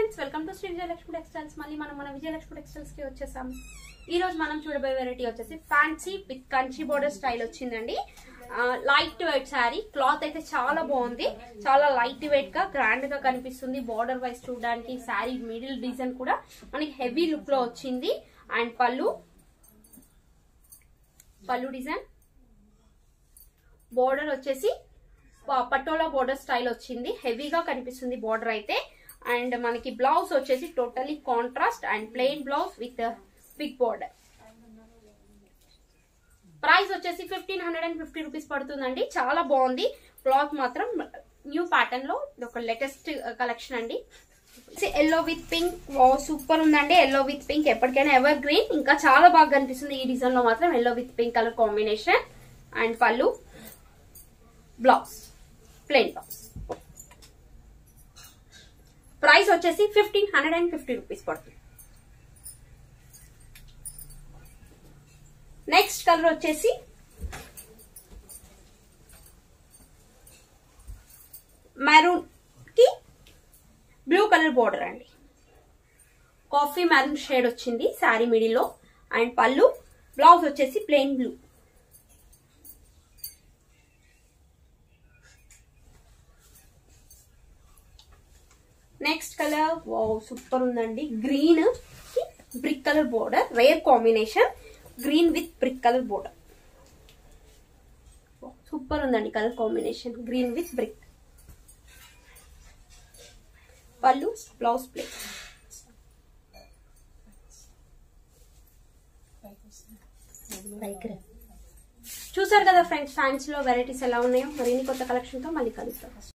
friends welcome to Shri Vijayalakshmi textiles మళ్ళీ మనం మన విజయలక్ష్మి టెక్స్టైల్స్ కి వచ్చేసాం ఈ రోజు మనం చూడబోయే వెరైటీ వచ్చేసి fancy with Kanchi border style వచ్చిందండి లైట్ వెయిట్ శారీ క్లాత్ అయితే చాలా బాగుంది చాలా లైట్ వెయిట్ గా గ్రాండ్ గా కనిపిస్తుంది బార్డర్ వైజ్ చూడడానికి శారీ మిడిల్ డిజైన్ కూడా మనకి హెవీ లుక్ లో వచ్చింది అండ్ పళ్ళు పళ్ళు డిజైన్ బోర్డర్ వచ్చేసి ప- పటోలా బోర్డర్ స్టైల్ వచ్చింది హెవీగా కనిపిస్తుంది బోర్డర్ అయితే అండ్ మనకి బ్లౌజ్ వచ్చేసి totally contrast and plain blouse with big border price వచ్చేసి fifteen hundred and fifty rupees పడుతుందండి చాలా బాగుంది క్లాత్ మాత్రం న్యూ ప్యాటర్న్ లో ఇది ఒక లేటెస్ట్ కలెక్షన్ అండి ఎల్లో విత్ పింక్ సూపర్ ఉందండి ఎల్లో విత్ పింక్ ఎప్పటికైనా ఎవర్ గ్రీన్ ఇంకా చాలా బాగా కనిపిస్తుంది ఈ డిజైన్ లో మాత్రం yellow with pink colour combination and పళ్ళు బ్లౌజ్ ప్లెయిన్ బ్లౌజ్ ప్రైస్ వచ్చేసి fifteen hundred and fifty rupees పడుతుంది నెక్స్ట్ కలర్ వచ్చేసి మెరూన్ కి బ్లూ కలర్ బోర్డర్ అండి కాఫీ మెరూన్ షేడ్ వచ్చింది శారీ మిడిల్లో అండ్ పళ్ళు బ్లౌజ్ వచ్చేసి plain blue next colour wow super ఉందండి green brick colour border rare combination green with brick colour border super ఉందండి colour combination green with brick పళ్ళు blouse ప్లే చూసారు కదా ఫ్రెండ్స్ ఫ్యాన్స్ లో వెరైటీస్ ఎలా ఉన్నాయో మరిన్ని కొత్త కలెక్షన్ తో మళ్ళీ కలుస్తాం